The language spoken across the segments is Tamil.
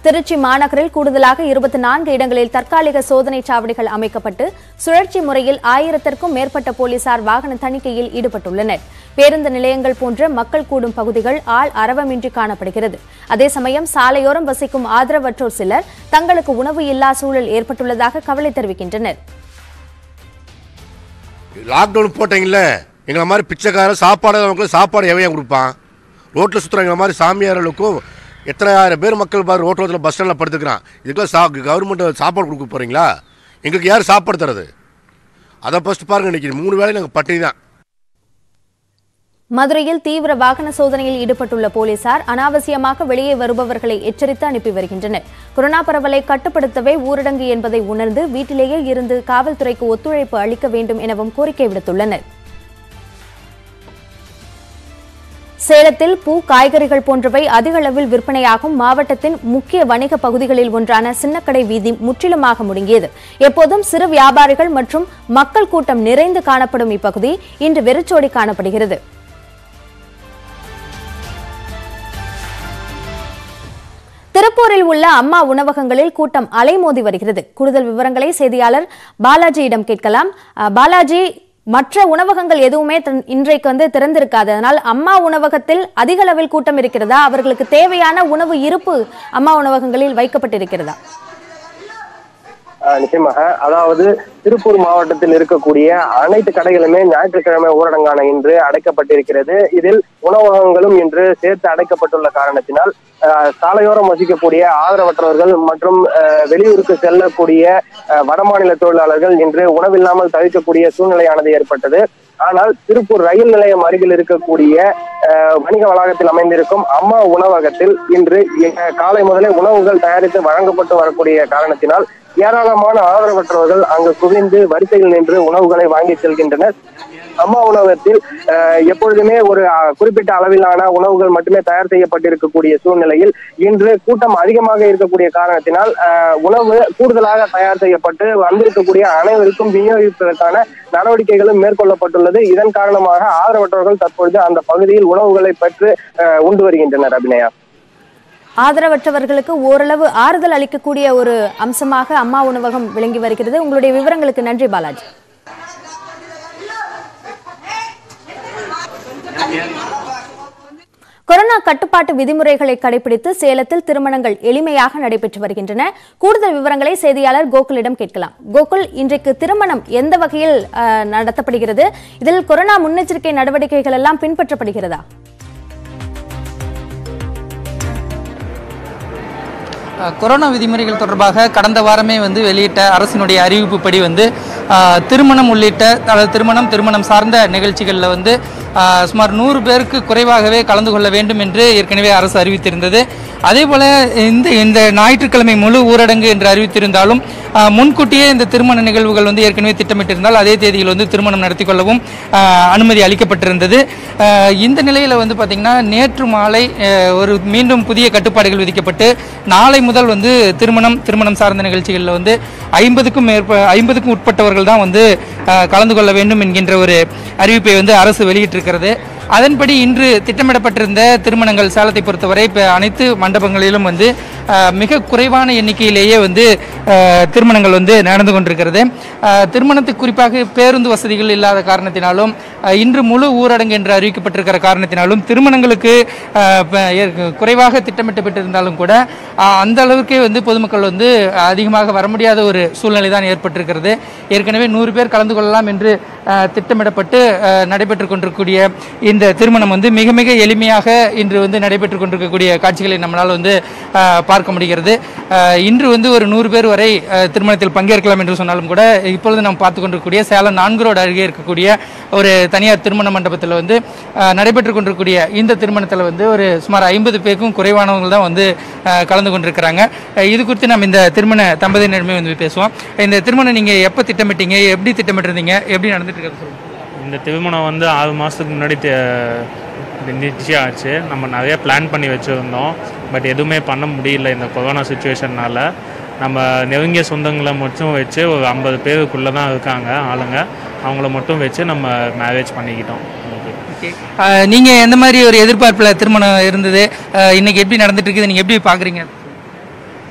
திருச்சி மாநகரில் கூடுதலாக இருபத்தி நான்கு இடங்களில் தற்காலிக சோதனை சாவடிகள் அமைக்கப்பட்டு சுழற்சி முறையில் ஆயிரத்திற்கும் மேற்பட்ட போலீசார் வாகன தணிக்கையில் ஈடுபட்டுள்ளனர் பேருந்து நிலையங்கள் போன்ற மக்கள் கூடும் பகுதிகள் ஆள் அரவமின்றி காணப்படுகிறது அதே சமயம் சாலையோரம் வசிக்கும் ஆதரவற்றோர் சிலர் தங்களுக்கு உணவு இல்லா சூழல் ஏற்பட்டுள்ளதாக கவலை தெரிவிக்கின்றனர் லாக்டவுன் போட்டீங்கல்ல எங்களை மாதிரி பிச்சைக்காரன் சாப்பாடு அவங்களுக்கு சாப்பாடு எவையாக கொடுப்பான் ரோட்டில் சுற்றுறவங்க மாதிரி சாமியார்களுக்கும் எத்தனை ஆயிரம் பேர் மக்கள் பாரு ரோட்டில் பஸ் ஸ்டாண்டில் படுத்துக்கிறான் இதுக்கெல்லாம் சா கவர்மெண்ட் சாப்பாடு கொடுக்க போகிறீங்களா எங்களுக்கு யார் சாப்பாடு தரது அதை ஃபஸ்ட்டு பாருங்க இன்னைக்கு மூணு வேளை நாங்கள் பட்டினி தான் மதுரையில் தீவிர வாகன சோதனையில் ஈடுபட்டுள்ள போலீசார் அனாவசியமாக வெளியே வருபவர்களை எச்சரித்து அனுப்பி வருகின்றனர் கொரோனா பரவலை கட்டுப்படுத்தவே ஊரடங்கு என்பதை உணர்ந்து வீட்டிலேயே இருந்து காவல்துறைக்கு ஒத்துழைப்பு அளிக்க வேண்டும் எனவும் கோரிக்கை விடுத்துள்ளனர் சேலத்தில் பூ காய்கறிகள் போன்றவை அதிக அளவில் விற்பனையாகும் மாவட்டத்தின் முக்கிய வணிக பகுதிகளில் ஒன்றான சின்னக்கடை வீதி முற்றிலுமாக முடங்கியது எப்போதும் சிறு வியாபாரிகள் மற்றும் மக்கள் கூட்டம் நிறைந்து காணப்படும் இப்பகுதி இன்று வெறிச்சோடி காணப்படுகிறது திருப்பூரில் உள்ள அம்மா உணவகங்களில் கூட்டம் அலைமோதி வருகிறது கூடுதல் விவரங்களை செய்தியாளர் பாலாஜியிடம் கேட்கலாம் அஹ், பாலாஜி மற்ற உணவகங்கள் எதுவுமே தன்- இன்றைக்கு வந்து திறந்திருக்காது அதனால் அம்மா உணவகத்தில் அதிக அளவில் கூட்டம் இருக்கிறதா அவர்களுக்கு தேவையான உணவு இருப்பு அம்மா உணவகங்களில் வைக்கப்பட்டிருக்கிறதா ஆஹ் நிச்சயமாக அதாவது திருப்பூர் மாவட்டத்தில் இருக்கக்கூடிய அனைத்து கடைகளுமே ஞாயிற்றுக்கிழமை ஊரடங்கான இன்று அடைக்கப்பட்டிருக்கிறது இதில் உணவகங்களும் இன்று சேர்த்து அடைக்கப்பட்டுள்ள காரணத்தினால் ஆஹ் சாலையோரம் வசிக்கக்கூடிய ஆதரவற்றவர்கள் மற்றும் ஆஹ் வெளியூருக்கு செல்லக்கூடிய ஆஹ் வடமாநில தொழிலாளர்கள் இன்று உணவில்லாமல் தவிக்கக்கூடிய சூழ்நிலையானது ஏற்பட்டது ஆனால் திருப்பூர் ரயில் நிலையம் அருகில் இருக்கக்கூடிய ஆஹ் வணிக வளாகத்தில் அமைந்திருக்கும் அம்மா உணவகத்தில் இன்று எ- காலை முதலே உணவுகள் தயாரித்து வழங்கப்பட்டு வரக்கூடிய காரணத்தினால் ஏராளமான ஆதரவற்றவர்கள் அங்கு குவிந்து வரிசையில் நின்று உணவுகளை வாங்கி செல்கின்றனர் அம்மா உணவகத்தில் ஆஹ், எப்பொழுதுமே ஒரு ஆஹ், குறிப்பிட்ட அளவிலான உணவுகள் மட்டுமே தயார் செய்யப்பட்டிருக்கக்கூடிய சூழ்நிலையில் இன்று கூட்டம் அதிகமாக இருக்கக்கூடிய காரணத்தினால் ஆஹ், உணவு கூடுதலாக தயார் செய்யப்பட்டு வந்திருக்கக்கூடிய அனைவருக்கும் விநியோகிப்பதற்கான நடவடிக்கைகளும் மேற்கொள்ளப்பட்டுள்ளது இதன் காரணமாக ஆதரவற்றவர்கள் தற்பொழுது அந்த பகுதியில் உணவுகளை பெற்று ஆஹ், உண்டு வருகின்றனர் அபிநயா ஆதரவற்றவர்களுக்கு ஓரளவு ஆறுதல் அளிக்கக்கூடிய ஒரு அம்சமாக அம்மா உணவகம் விளங்கி வருகிறது உங்களுடைய விவரங்களுக்கு நன்றி பாலாஜி கொரோனா கட்டுப்பாட்டு விதிமுறைகளை கடைபிடித்து சேலத்தில் திருமணங்கள் எளிமையாக நடைபெற்று வருகின்றன கூடுதல் விவரங்களை செய்தியாளர் கோகுலிடம் கேட்கலாம் கோகுல் இன்றைக்கு திருமணம் எந்த வகையில் அஹ், நடத்தப்படுகிறது இதில் கொரோனா முன்னெச்சரிக்கை நடவடிக்கைகள் எல்லாம் பின்பற்றப்படுகிறதா அஹ் கொரோனா விதிமுறைகள் தொடர்பாக கடந்த வாரமே வந்து வெளியிட்ட அரசினுடைய அறிவிப்புப்படி வந்து அஹ், திருமணம் உள்ளிட்ட அதாவது திருமணம் திருமணம் சார்ந்த நிகழ்ச்சிகளில் வந்து அஹ், சுமார் நூறு பேருக்கு குறைவாகவே கலந்து கொள்ள வேண்டும் என்று ஏற்கனவே அரசு அறிவித்திருந்தது அதே போல இந்த இந்த ஞாயிற்றுக்கிழமை முழு ஊரடங்கு என்று அறிவித்திருந்தாலும் அஹ், முன்கூட்டியே இந்த திருமண நிகழ்வுகள் வந்து ஏற்கனவே திட்டமிட்டிருந்தால் அதே தேதியில் வந்து திருமணம் நடத்தி கொள்ளவும் அஹ், அனுமதி அளிக்கப்பட்டிருந்தது அஹ், இந்த நிலையில் வந்து பார்த்திங்கன்னா நேற்று மாலை அஹ், ஒரு மீண்டும் புதிய கட்டுப்பாடுகள் விதிக்கப்பட்டு நாளை முதல் வந்து திருமணம் திருமணம் சார்ந்த நிகழ்ச்சிகளில் வந்து ஐம்பதுக்கும் மேற்ப ஐம்பதுக்கும் உட்பட்டவர்கள் தான் வந்து அஹ், கலந்து கொள்ள வேண்டும் என்கின்ற ஒரு அறிவிப்பை வந்து அரசு வெளியிட்டிருக்கிறது அதன்படி இன்று திட்டமிடப்பட்டிருந்த திருமணங்கள் சேலத்தை பொறுத்தவரை இப்போ அனைத்து மண்டபங்களிலும் வந்து அஹ், மிக குறைவான எண்ணிக்கையிலேயே வந்து அஹ், திருமணங்கள் வந்து நடந்து கொண்டிருக்கிறது அஹ், திருமணத்துக்கு குறிப்பாக பேருந்து வசதிகள் இல்லாத காரணத்தினாலும் அஹ், இன்று முழு ஊரடங்கு என்று அறிவிக்கப்பட்டிருக்கிற காரணத்தினாலும் திருமணங்களுக்கு அஹ், ப- ஏற்க- குறைவாக திட்டமிட்டப்பட்டிருந்தாலும் கூட அஹ், அந்த அளவுக்கே வந்து பொதுமக்கள் வந்து அதிகமாக வர முடியாத ஒரு சூழ்நிலை தான் ஏற்பட்டிருக்கிறது ஏற்கனவே நூறு பேர் கலந்து கொள்ளலாம் என்று அஹ், திட்டமிடப்பட்டு அஹ், நடைபெற்று கொண்டிருக்கக்கூடிய இந்த திருமணம் வந்து மிக மிக எளிமையாக இன்று வந்து நடைபெற்று கொண்டிருக்கக்கூடிய காட்சிகளை நம்மளால் வந்து அஹ், பார்க்க முடிகிறது அஹ், இன்று வந்து ஒரு நூறு பேர் வரை அஹ், திருமணத்தில் பங்கேற்கலாம் என்று சொன்னாலும் கூட இப்பொழுது நாம் பார்த்து கொண்டிருக்கக்கூடிய சேலம் நான்கு ரோடு அருகே இருக்கக்கூடிய ஒரு தனியார் திருமண மண்டபத்தில் வந்து அஹ், நடைபெற்று கொண்டிருக்கக்கூடிய இந்த திருமணத்தில் வந்து ஒரு சுமார் ஐம்பது பேருக்கும் குறைவானவங்க தான் வந்து அஹ், கலந்து கொண்டிருக்கிறாங்க அஹ், இது குறித்து நம்ம இந்த திருமண தம்பதியினருமே வந்து பேசுவோம் இந்த திருமணம் நீங்கள் எப்போ திட்டமிட்டீங்க எப்படி திட்டமிட்டிருந்தீங்க எப்படி நடந்துட்டு இருக்கிறது சொல்லுங்க இந்த திருமணம் வந்து ஆறு மாதத்துக்கு முன்னாடி தி- நிச்சயம் ஆச்சு நம்ம நிறைய பிளான் பண்ணி வச்சுருந்தோம் பட் எதுவுமே பண்ண முடியல இந்த கொரோனா சுச்சுவேஷன்னால நம்ம நெருங்கிய சொந்தங்களை மட்டும் வச்சு ஒரு ஐம்பது பேருக்குள்ளே தான் இருக்காங்க ஆளுங்க அவங்கள மட்டும் வச்சு நம்ம மேரேஜ் பண்ணிக்கிட்டோம் ஓகே அஹ், நீங்க எந்த மாதிரி ஒரு எதிர்பார்ப்புல திருமணம் இருந்தது அஹ், இன்னைக்கு எப்படி நடந்துட்டு இருக்குது நீங்க எப்படி பாக்குறீங்க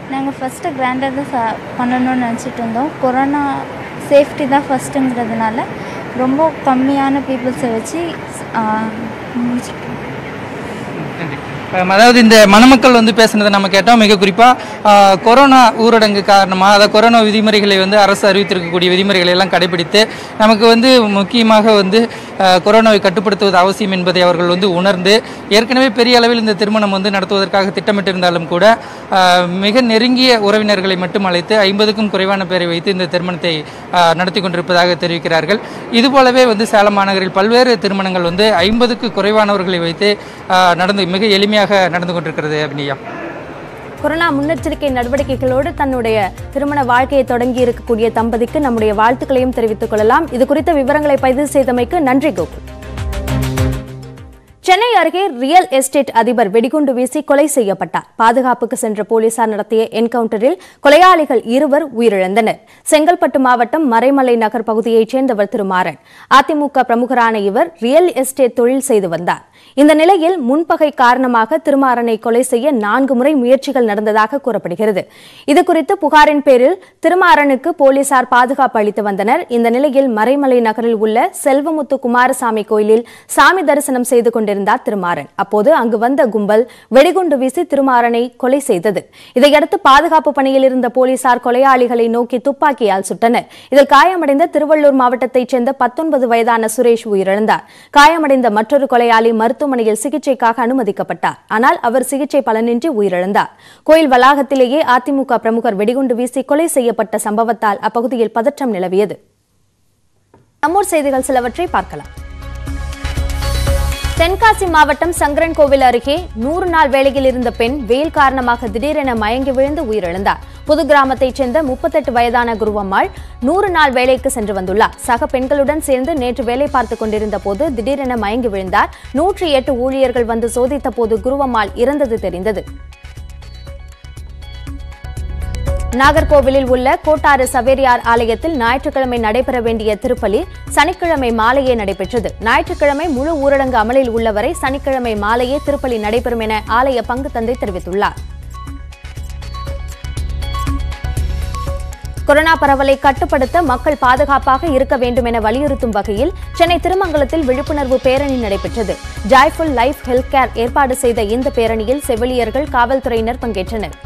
நாங்கள் ஃபஸ்ட்டு கிராண்டாக தான் சா பண்ணணும்னு நினச்சிட்டு இருந்தோம் கொரோனா சேஃப்டி தான் ஃபஸ்ட்டுங்கிறதுனால ரொம்ப கம்மியான பீப்புள்ஸை வச்சு ஆ, முடிச்சிட்டோம் நன்றி அஹ் அதாவது இந்த மணமக்கள் வந்து பேசுனதை நம்ம கேட்டோம் மிக குறிப்பாக கொரோனா ஊரடங்கு காரணமாக அதாவது கொரோனா விதிமுறைகளை வந்து அரசு அறிவித்திருக்கக்கூடிய விதிமுறைகளை எல்லாம் கடைபிடித்து நமக்கு வந்து முக்கியமாக வந்து அஹ், கொரோனாவை கட்டுப்படுத்துவது அவசியம் என்பதை அவர்கள் வந்து உணர்ந்து ஏற்கனவே பெரிய அளவில் இந்த திருமணம் வந்து நடத்துவதற்காக திட்டமிட்டிருந்தாலும் கூட அஹ், மிக நெருங்கிய உறவினர்களை மட்டும் அழைத்து ஐம்பதுக்கும் குறைவான பேரை வைத்து இந்த திருமணத்தை அஹ், நடத்தி கொண்டிருப்பதாக தெரிவிக்கிறார்கள் இதுபோலவே வந்து சேலம் மாநகரில் பல்வேறு திருமணங்கள் வந்து ஐம்பதுக்கு குறைவானவர்களை வைத்து அஹ், நடந்து மிக எளிமையாக நடந்து கொண்டிருக்கிறது அப்படியா கொரோனா முன்னெச்சரிக்கை நடவடிக்கைகளோடு தன்னுடைய திருமண வாழ்க்கையை தொடங்கி இருக்கக்கூடிய தம்பதிக்கு நம்முடைய வாழ்த்துக்களையும் தெரிவித்துக் கொள்ளலாம் இது குறித்த விவரங்களை பதிவு செய்தமைக்கு நன்றி கோகுல் சென்னை அருகே ரியல் எஸ்டேட் அதிபர் வெடிகுண்டு வீசி கொலை செய்யப்பட்டார் பாதுகாப்புக்கு சென்ற போலீசார் நடத்திய என்கவுண்டரில் கொலையாளிகள் இருவர் உயிரிழந்தனர் செங்கல்பட்டு மாவட்டம் மறைமலை நகர் பகுதியைச் சேர்ந்தவர் திருமாறன் அதிமுக பிரமுகரான இவர் ரியல் எஸ்டேட் தொழில் செய்து வந்தார் இந்த நிலையில் முன்பகை காரணமாக திருமாறனை கொலை செய்ய நான்கு முறை முயற்சிகள் நடந்ததாக கூறப்படுகிறது இதுகுறித்து புகாரின் பேரில் திருமாறனுக்கு போலீசார் பாதுகாப்பு அளித்து வந்தனர் இந்த நிலையில் மறைமலை நகரில் உள்ள செல்வமுத்து குமாரசாமி கோயிலில் சாமி தரிசனம் செய்து கொண்டிருந்தார் திருமாறன் அப்போது அங்கு வந்த கும்பல் வெடிகுண்டு வீசி திருமாறனை கொலை செய்தது இதையடுத்து பாதுகாப்பு பணியில் இருந்த போலீசார் கொலையாளிகளை நோக்கி துப்பாக்கியால் சுட்டனர் இதில் காயமடைந்த திருவள்ளூர் மாவட்டத்தைச் சேர்ந்த பத்தொன்பது வயதான சுரேஷ் உயிரிழந்தார் காயமடைந்த மற்றொரு கொலையாளி மருத்துவமனையில் சிகிச்சைக்காக அனுமதிக்கப்பட்டார் ஆனால் அவர் சிகிச்சை பலனின்றி உயிரிழந்தார் கோயில் வளாகத்திலேயே அதிமுக பிரமுகர் வெடிகுண்டு வீசி கொலை செய்யப்பட்ட சம்பவத்தால் அப்பகுதியில் பதற்றம் நிலவியது நம்மூர் செய்திகள் சிலவற்றை பார்க்கலாம் தென்காசி மாவட்டம் சங்கரன் கோவில் அருகே நூறு நாள் வேலையில் இருந்த பெண் வெயில் காரணமாக திடீரென மயங்கி விழுந்து உயிரிழந்தார் புது கிராமத்தைச் சேர்ந்த முப்பத்தெட்டு வயதான குருவம்மாள் நூறு நாள் வேலைக்கு சென்று வந்துள்ளார் சக பெண்களுடன் சேர்ந்து நேற்று வேலை பார்த்துக் கொண்டிருந்த போது திடீரென மயங்கி விழுந்தார் நூற்றி எட்டு ஊழியர்கள் வந்து சோதித்த போது குருவம்மாள் இறந்தது தெரிந்தது நாகர்கோவிலில் உள்ள கோட்டாறு சவேரியார் ஆலயத்தில் ஞாயிற்றுக்கிழமை நடைபெற வேண்டிய திருப்பலி சனிக்கிழமை மாலையே நடைபெற்றது ஞாயிற்றுக்கிழமை முழு ஊரடங்கு அமலில் உள்ளவரை சனிக்கிழமை மாலையே திருப்பலி நடைபெறும் என ஆலய பங்கு தந்தை தெரிவித்துள்ளார் கொரோனா பரவலை கட்டுப்படுத்த மக்கள் பாதுகாப்பாக இருக்க வேண்டும் என வலியுறுத்தும் வகையில் சென்னை திருமங்கலத்தில் விழிப்புணர்வு பேரணி நடைபெற்றது ஜாய்ஃபுல் லைஃப் ஹெல்த் கேர் ஏற்பாடு செய்த இந்த பேரணியில் செவிலியர்கள் காவல்துறையினர் பங்கேற்றனர்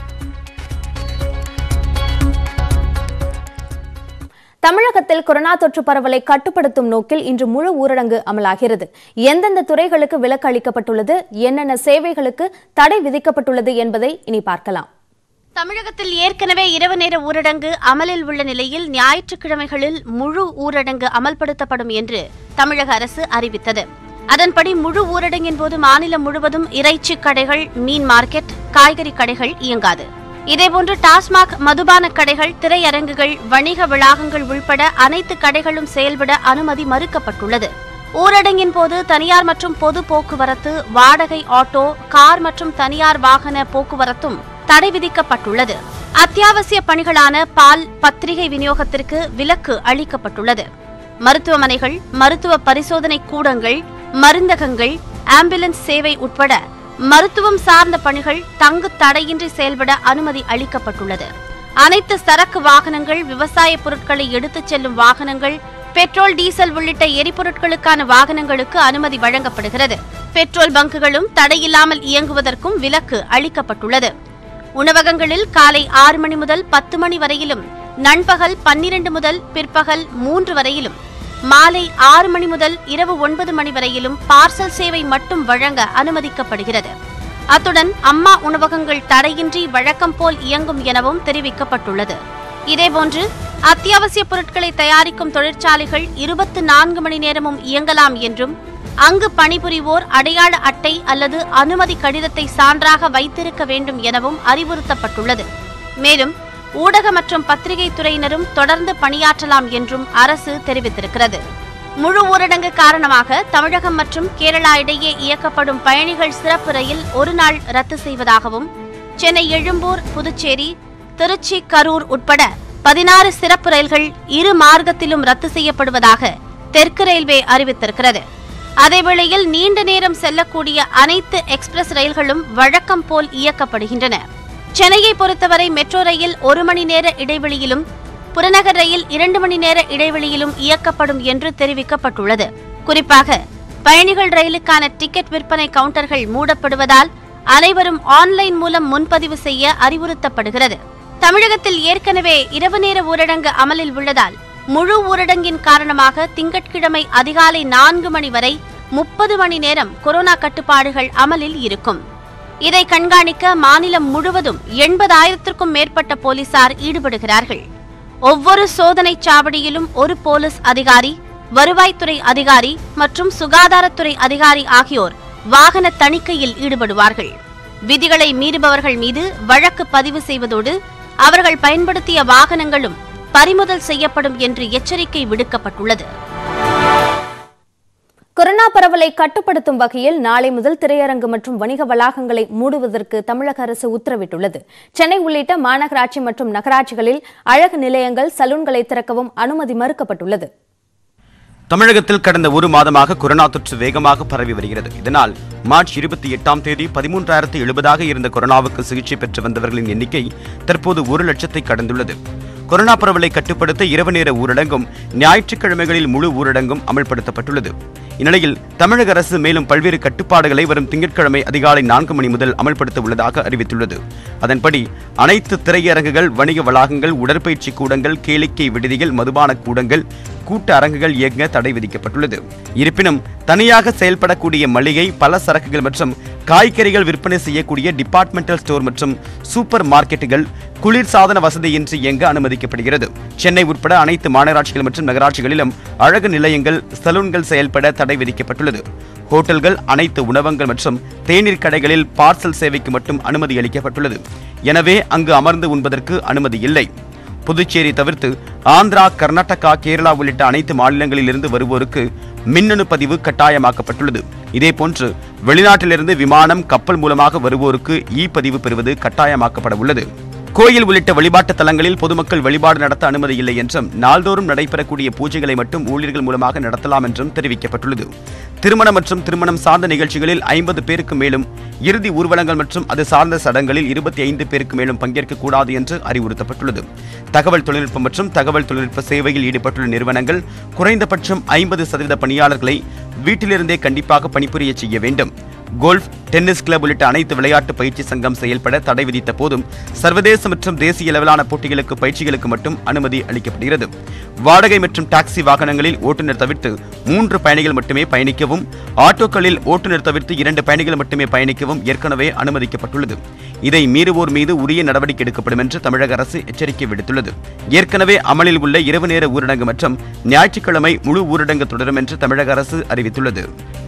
தமிழகத்தில் கொரோனா தொற்று பரவலை கட்டுப்படுத்தும் நோக்கில் இன்று முழு ஊரடங்கு அமலாகிறது எந்தெந்த துறைகளுக்கு விலக்கு அளிக்கப்பட்டுள்ளது என்னென்ன சேவைகளுக்கு தடை விதிக்கப்பட்டுள்ளது என்பதை இனி பார்க்கலாம் தமிழகத்தில் ஏற்கனவே இரவு நேர ஊரடங்கு அமலில் உள்ள நிலையில் ஞாயிற்றுக்கிழமைகளில் முழு ஊரடங்கு அமல்படுத்தப்படும் என்று தமிழக அரசு அறிவித்தது அதன்படி முழு ஊரடங்கின் போது மாநிலம் முழுவதும் இறைச்சி கடைகள் மீன் மார்க்கெட் காய்கறி கடைகள் இயங்காது இதேபோன்று டாஸ்மாக் மதுபான கடைகள் திரையரங்குகள் வணிக வளாகங்கள் உள்பட அனைத்து கடைகளும் செயல்பட அனுமதி மறுக்கப்பட்டுள்ளது ஊரடங்கின் போது தனியார் மற்றும் பொது போக்குவரத்து வாடகை ஆட்டோ கார் மற்றும் தனியார் வாகன போக்குவரத்தும் தடை விதிக்கப்பட்டுள்ளது அத்தியாவசிய பணிகளான பால் பத்திரிகை விநியோகத்திற்கு விலக்கு அளிக்கப்பட்டுள்ளது மருத்துவமனைகள் மருத்துவ பரிசோதனை கூடங்கள் மருந்தகங்கள் ஆம்புலன்ஸ் சேவை உட்பட மருத்துவம் சார்ந்த பணிகள் தங்கு தடையின்றி செயல்பட அனுமதி அளிக்கப்பட்டுள்ளது அனைத்து சரக்கு வாகனங்கள் விவசாய பொருட்களை எடுத்துச் செல்லும் வாகனங்கள் பெட்ரோல் டீசல் உள்ளிட்ட எரிபொருட்களுக்கான வாகனங்களுக்கு அனுமதி வழங்கப்படுகிறது பெட்ரோல் பங்குகளும் தடையில்லாமல் இயங்குவதற்கும் விலக்கு அளிக்கப்பட்டுள்ளது உணவகங்களில் காலை ஆறு மணி முதல் பத்து மணி வரையிலும் நண்பகல் பன்னிரண்டு முதல் பிற்பகல் மூன்று வரையிலும் மாலை ஆறு மணி முதல் இரவு ஒன்பது மணி வரையிலும் பார்சல் சேவை மட்டும் வழங்க அனுமதிக்கப்படுகிறது அத்துடன் அம்மா உணவகங்கள் தடையின்றி வழக்கம் போல் இயங்கும் எனவும் தெரிவிக்கப்பட்டுள்ளது இதேபோன்று அத்தியாவசிய பொருட்களை தயாரிக்கும் தொழிற்சாலைகள் இருபத்து நான்கு மணி நேரமும் இயங்கலாம் என்றும் அங்கு பணிபுரிவோர் அடையாள அட்டை அல்லது அனுமதி கடிதத்தை சான்றாக வைத்திருக்க வேண்டும் எனவும் அறிவுறுத்தப்பட்டுள்ளது மேலும் ஊடக மற்றும் பத்திரிகை துறையினரும் தொடர்ந்து பணியாற்றலாம் என்றும் அரசு தெரிவித்திருக்கிறது முழு ஊரடங்கு காரணமாக தமிழகம் மற்றும் கேரளா இடையே இயக்கப்படும் பயணிகள் சிறப்பு ரயில் ஒரு நாள் ரத்து செய்வதாகவும் சென்னை எழும்பூர் புதுச்சேரி திருச்சி கரூர் உட்பட பதினாறு சிறப்பு ரயில்கள் இரு மார்க்கத்திலும் ரத்து செய்யப்படுவதாக தெற்கு ரயில்வே அறிவித்திருக்கிறது அதேவேளையில் நீண்ட நேரம் செல்லக்கூடிய அனைத்து எக்ஸ்பிரஸ் ரயில்களும் வழக்கம் போல் இயக்கப்படுகின்றன சென்னையை பொறுத்தவரை மெட்ரோ ரயில் ஒரு மணி நேர இடைவெளியிலும் புறநகர் ரயில் இரண்டு மணி நேர இடைவெளியிலும் இயக்கப்படும் என்று தெரிவிக்கப்பட்டுள்ளது குறிப்பாக பயணிகள் ரயிலுக்கான டிக்கெட் விற்பனை கவுண்டர்கள் மூடப்படுவதால் அனைவரும் ஆன்லைன் மூலம் முன்பதிவு செய்ய அறிவுறுத்தப்படுகிறது தமிழகத்தில் ஏற்கனவே இரவு நேர ஊரடங்கு அமலில் உள்ளதால் முழு ஊரடங்கின் காரணமாக திங்கட்கிழமை அதிகாலை நான்கு மணி வரை முப்பது மணி நேரம் கொரோனா கட்டுப்பாடுகள் அமலில் இருக்கும் இதை கண்காணிக்க மாநிலம் முழுவதும் எண்பதாயிரத்திற்கும் மேற்பட்ட போலீசார் ஈடுபடுகிறார்கள் ஒவ்வொரு சோதனைச் சாவடியிலும் ஒரு போலீஸ் அதிகாரி வருவாய்த்துறை அதிகாரி மற்றும் சுகாதாரத்துறை அதிகாரி ஆகியோர் வாகன தணிக்கையில் ஈடுபடுவார்கள் விதிகளை மீறுபவர்கள் மீது வழக்கு பதிவு செய்வதோடு அவர்கள் பயன்படுத்திய வாகனங்களும் பறிமுதல் செய்யப்படும் என்று எச்சரிக்கை விடுக்கப்பட்டுள்ளது கொரோனா பரவலை கட்டுப்படுத்தும் வகையில் நாளை முதல் திரையரங்கு மற்றும் வணிக வளாகங்களை மூடுவதற்கு தமிழக அரசு உத்தரவிட்டுள்ளது சென்னை உள்ளிட்ட மாநகராட்சி மற்றும் நகராட்சிகளில் அழகு நிலையங்கள் சலூன்களை திறக்கவும் அனுமதி மறுக்கப்பட்டுள்ளது தமிழகத்தில் கடந்த ஒரு மாதமாக கொரோனா தொற்று வேகமாக பரவி வருகிறது இதனால் மார்ச் இருபத்தி எட்டாம் தேதி பதிமூன்றாயிரத்து எழுபதாக இருந்த கொரோனாவுக்கு சிகிச்சை பெற்று வந்தவர்களின் எண்ணிக்கை தற்போது ஒரு லட்சத்தை கடந்துள்ளது கொரோனா பரவலை கட்டுப்படுத்த இரவு நேர ஊரடங்கும் ஞாயிற்றுக்கிழமைகளில் முழு ஊரடங்கும் அமல்படுத்தப்பட்டுள்ளது இந்நிலையில் தமிழக அரசு மேலும் பல்வேறு கட்டுப்பாடுகளை வரும் திங்கட்கிழமை அதிகாலை நான்கு மணி முதல் அமல்படுத்த உள்ளதாக அறிவித்துள்ளது அதன்படி அனைத்து திரையரங்குகள் வணிக வளாகங்கள் உடற்பயிற்சி கூடங்கள் கேளிக்கை விடுதிகள் மதுபான கூடங்கள் கூட்ட அரங்குகள் இயங்க தடை விதிக்கப்பட்டுள்ளது இருப்பினும் தனியாக செயல்படக்கூடிய மளிகை பல சரக்குகள் மற்றும் காய்கறிகள் விற்பனை செய்யக்கூடிய டிபார்ட்மெண்டல் ஸ்டோர் மற்றும் சூப்பர் மார்க்கெட்டுகள் குளிர்சாதன வசதியின்றி இயங்க அனுமதிக்கப்படுகிறது சென்னை உட்பட அனைத்து மாநகராட்சிகள் மற்றும் நகராட்சிகளிலும் அழகு நிலையங்கள் சலூன்கள் செயல்பட தடை விதிக்கப்பட்டுள்ளது ஹோட்டல்கள் அனைத்து உணவகங்கள் மற்றும் தேநீர் கடைகளில் பார்சல் சேவைக்கு மட்டும் அனுமதி அளிக்கப்பட்டுள்ளது எனவே அங்கு அமர்ந்து உண்பதற்கு அனுமதி இல்லை புதுச்சேரி தவிர்த்து ஆந்திரா கர்நாடகா கேரளா உள்ளிட்ட அனைத்து மாநிலங்களிலிருந்து வருவோருக்கு மின்னணு பதிவு கட்டாயமாக்கப்பட்டுள்ளது இதேபோன்று வெளிநாட்டிலிருந்து விமானம் கப்பல் மூலமாக வருவோருக்கு இ பதிவு பெறுவது கட்டாயமாக்கப்பட உள்ளது கோயில் உள்ளிட்ட வழிபாட்டு தலங்களில் பொதுமக்கள் வழிபாடு நடத்த அனுமதி இல்லை என்றும் நாள்தோறும் நடைபெறக்கூடிய பூஜைகளை மட்டும் ஊழியர்கள் மூலமாக நடத்தலாம் என்றும் தெரிவிக்கப்பட்டுள்ளது திருமணம் மற்றும் திருமணம் சார்ந்த நிகழ்ச்சிகளில் ஐம்பது பேருக்கு மேலும் இறுதி ஊர்வலங்கள் மற்றும் அது சார்ந்த சடங்களில் இருபத்தி ஐந்து பேருக்கு மேலும் பங்கேற்க கூடாது என்று அறிவுறுத்தப்பட்டுள்ளது தகவல் தொழில்நுட்பம் மற்றும் தகவல் தொழில்நுட்ப சேவையில் ஈடுபட்டுள்ள நிறுவனங்கள் குறைந்தபட்சம் ஐம்பது சதவீத பணியாளர்களை வீட்டிலிருந்தே கண்டிப்பாக பணிபுரிய செய்ய வேண்டும் கோல்ஃப் டென்னிஸ் கிளப் உள்ளிட்ட அனைத்து விளையாட்டு பயிற்சி சங்கம் செயல்பட தடை விதித்த போதும் சர்வதேச மற்றும் தேசிய அளவிலான போட்டிகளுக்கு பயிற்சிகளுக்கு மட்டும் அனுமதி அளிக்கப்படுகிறது வாடகை மற்றும் டாக்ஸி வாகனங்களில் ஓட்டுநர் தவிர்த்து மூன்று பயணிகள் மட்டுமே பயணிக்கவும் ஆட்டோக்களில் ஓட்டுநர் தவிர்த்து இரண்டு பயணிகள் மட்டுமே பயணிக்கவும் ஏற்கனவே அனுமதிக்கப்பட்டுள்ளது இதை மீறுவோர் மீது உரிய நடவடிக்கை எடுக்கப்படும் என்று தமிழக அரசு எச்சரிக்கை விடுத்துள்ளது ஏற்கனவே அமலில் உள்ள இரவு நேர ஊரடங்கு மற்றும் ஞாயிற்றுக்கிழமை முழு ஊரடங்கு தொடரும் என்று தமிழக அரசு அறிவித்துள்ளது